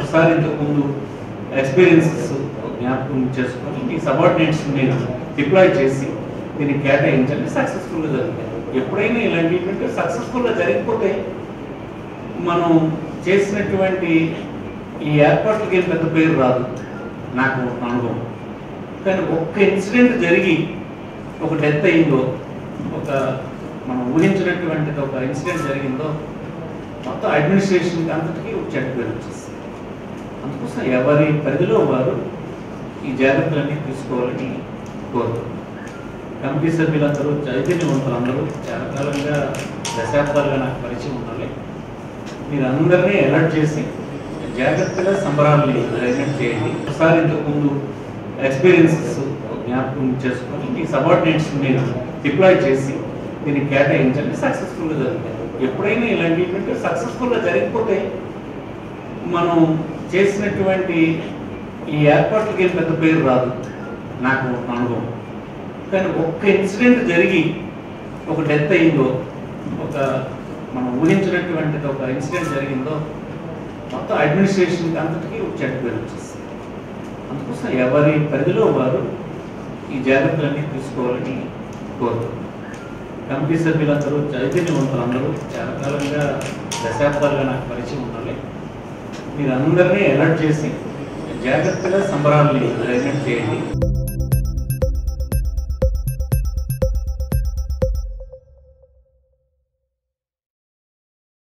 ఒకసారి ఇంతకుముందు ఎక్స్పీరియన్సెస్ జ్ఞాపకం చేసుకొని మీ సబార్డినేట్స్ మీరు డిప్లాయ్ చేసి దీన్ని కేటాయించండి సక్సెస్ఫుల్గా జరుగుతాయి ఎప్పుడైనా ఇలాంటి ఏంటంటే సక్సెస్ఫుల్గా జరిగిపోతే మనం చేసినటువంటి ఈ ఏర్పాట్లకి ఏం పెద్ద పేరు రాదు నాకు అనుభవం కానీ ఒక్క ఇన్సిడెంట్ జరిగి ఒక డెత్ అయిందో ఒక మనం ఊహించినటువంటిది ఒక ఇన్సిడెంట్ జరిగిందో మొత్తం అడ్మినిస్ట్రేషన్కి అంతటికీ ఒక చెడ్డ పేరు వచ్చేస్తుంది అందుకోసం ఎవరి పరిధిలో వారు ఈ జాగ్రత్తలన్నీ తీసుకోవాలని కోరుతున్నాను కమిటీ సభ్యులందరూ చైతన్యవంతులు అందరూ చాలా కాలంగా దశాబ్దాలుగా నాకు పరిచయం ఉండాలి మీరు అందరినీ అలర్ట్ చేసి జాగ్రత్తగా సంబరాలని అరేంజ్మెంట్ చేయండి ఒకసారి ఇంతకుముందు ఎక్స్పీరియన్సెస్ జ్ఞాపకం చేసుకొని మీ సబార్డినేట్స్ మీరు డిప్లాయ్ చేసి దీన్ని కేటాయించండి సక్సెస్ఫుల్గా జరుగుతాయి ఎప్పుడైనా ఇలాంటి ఏంటంటే సక్సెస్ఫుల్గా జరిగిపోతే మనం చేసినటువంటి ఈ ఏర్పాట్లకి ఏం పెద్ద పేరు రాదు నాకు అనుభవం కానీ ఒక్క ఇన్సిడెంట్ జరిగి ఒక డెత్ అయిందో ఒక మనం ఊహించినటువంటిది ఒక ఇన్సిడెంట్ జరిగిందో మొత్తం అడ్మినిస్ట్రేషన్కి అంతటికీ ఒక చెడ్డ పేరు వచ్చేస్తుంది అందుకోసం ఎవరి పరిధిలో వారు ఈ జాగ్రత్తలన్నీ తీసుకోవాలని కోరుతున్నాను కమిటీ సభ్యులందరూ చైతన్యవంతులు అందరూ చాలా కాలంగా దశాబ్దాలుగా నాకు పరిచయం ఉండాలి మీరు అందరినీ అలర్ట్ చేసి జాగ్రత్తగా సంబరాలని అరేంజ్మెంట్ చేయండి